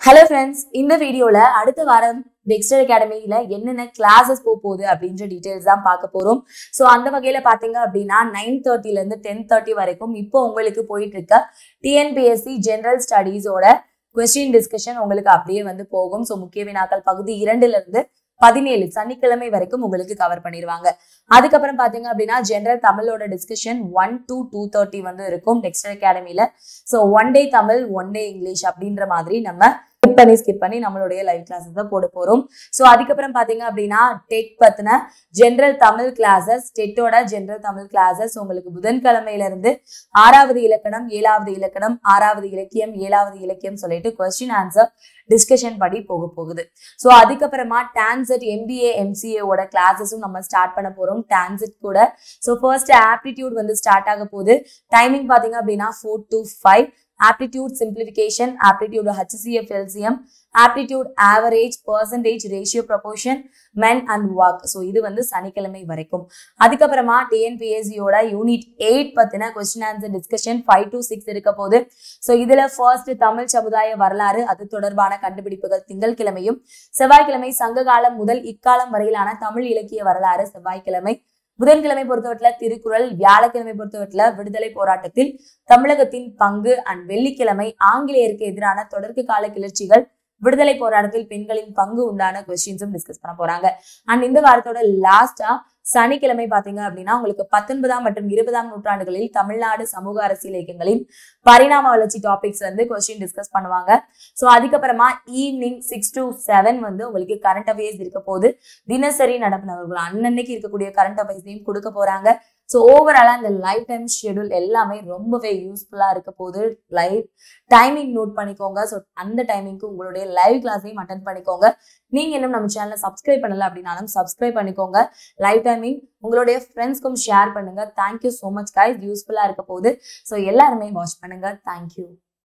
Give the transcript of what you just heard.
hello friends இந்த வீடியோல அடுத்த வாரம் டெக்ஸ்டர் அகாடமியில என்னென்ன கிளாஸஸ் போக போகுது அப்படின்ற டீடைல்ஸ் தான் பார்க்க போறோம் ஸோ அந்த வகையில பாத்தீங்க அப்படின்னா நைன் தேர்ட்டில இருந்து டென் தேர்ட்டி வரைக்கும் இப்போ உங்களுக்கு போயிட்டு இருக்க டிஎன்பிஎஸ்சி ஜெனரல் ஸ்டடீஸோட கொஸ்டின் டிஸ்கஷன் உங்களுக்கு அப்படியே வந்து போகும் ஸோ முக்கிய வினாக்கள் பகுதி இரண்டுல இருந்து பதினேழு சனிக்கிழமை வரைக்கும் உங்களுக்கு கவர் பண்ணிடுவாங்க அதுக்கப்புறம் பாத்தீங்க அப்படின்னா ஜெனரல் தமிழோட discussion one to two thirty வந்து இருக்கும் நெக்ஸ்ட் அகாடமியில so one day Tamil one day English அப்படின்ற மாதிரி நம்ம ஸ்கிப் பண்ணி ஸ்கிப் பண்ணி நம்மளுடைய லைவ் கிளாஸஸ் தான் போட போறோம் ஸோ அதுக்கப்புறம் பாத்தீங்க அப்படின்னா டெட் பத்தின ஜென்ரல் தமிழ் கிளாஸஸ் டெட்டோட ஜென்ரல் தமிழ் கிளாஸஸ் உங்களுக்கு புதன்கிழமையில இருந்து ஆறாவது இலக்கணம் ஏழாவது இலக்கணம் ஆறாவது இலக்கியம் ஏழாவது இலக்கியம் சொல்லிட்டு கொஸ்டின் ஆன்சர் டிஸ்கஷன் படி போக போகுது ஸோ அதுக்கப்புறமா டான்செட் எம்பிஏ எம்சிஏவோட கிளாஸஸும் நம்ம ஸ்டார்ட் பண்ண போறோம் டான்செட் கூட ஸோ ஃபர்ஸ்ட் ஆப்டிடியூட் வந்து ஸ்டார்ட் ஆக போகுது டைமிங் பாத்தீங்க அப்படின்னா four to five aptitude simplification aptitude HCF LCM aptitude average percentage ratio proportion men and work so இது வந்து சனிக்கிழமை வரைக்கும் அதுக்கப்புறமா டிஎன்பிஎஸ்சியோட யூனிட் எயிட் பத்தின question answer discussion five to six இருக்க போது ஸோ இதுல ஃபர்ஸ்ட் தமிழ் சமுதாய வரலாறு அது தொடர்பான கண்டுபிடிப்புகள் திங்கட்கிழமையும் செவ்வாய்க்கிழமை சங்ககாலம் முதல் இக்காலம் வரையிலான தமிழ் இலக்கிய வரலாறு செவ்வாய்க்கிழமை புதன்கிழமை பொறுத்தவரையில திருக்குறள் வியாழக்கிழமை பொறுத்தவரையில விடுதலை போராட்டத்தில் தமிழகத்தின் பங்கு அண்ட் வெள்ளிக்கிழமை ஆங்கிலேயருக்கு எதிரான தொடர்க்கு கால கிளர்ச்சிகள் விடுதலை போராட்டத்தில் பெண்களின் பங்கு உண்டான கொஸ்டின்ஸும் டிஸ்கஸ் பண்ண போறாங்க அண்ட் இந்த வாரத்தோட லாஸ்டா சனிக்கிழமை பாத்தீங்க அப்படின்னா உங்களுக்கு பத்தொன்பதாம் மற்றும் இருபதாம் நூற்றாண்டுகளில் தமிழ்நாடு சமூக அரசியல் இயக்கங்களின் பரிணாம வளர்ச்சி டாபிக்ஸ் வந்து கொஸ்டின் டிஸ்கஸ் பண்ணுவாங்க ஸோ அதுக்கப்புறமா ஈவினிங் சிக்ஸ் டு செவன் வந்து உங்களுக்கு கரண்ட் அஃபேர்ஸ் இருக்க போது தினசரி நடப்பினவர்கள் அன்னன்னைக்கு இருக்கக்கூடிய கரண்ட் அஃபேர்ஸையும் கொடுக்க போறாங்க ஸோ ஓவராலாக இந்த லைஃப் டைம் ஷெடியூல் எல்லாமே ரொம்பவே யூஸ்ஃபுல்லாக இருக்க போது லைவ் டைமிங் நோட் பண்ணிக்கோங்க ஸோ அந்த டைமிங்க்கு உங்களுடைய லைவ் கிளாஸையும் அட்டன் பண்ணிக்கோங்க நீங்கள் இன்னும் நம்ம சேனலை சப்ஸ்கிரைப் பண்ணல அப்படின்னாலும் சப்ஸ்கிரைப் பண்ணிக்கோங்க லைவ் டைமிங் உங்களுடைய ஃப்ரெண்ட்ஸ்க்கும் ஷேர் பண்ணுங்க தேங்க்யூ ஸோ மச் கைஸ் யூஸ்ஃபுல்லாக இருக்க போகுது ஸோ எல்லாருமே வாட்ச் பண்ணுங்க தேங்க்யூ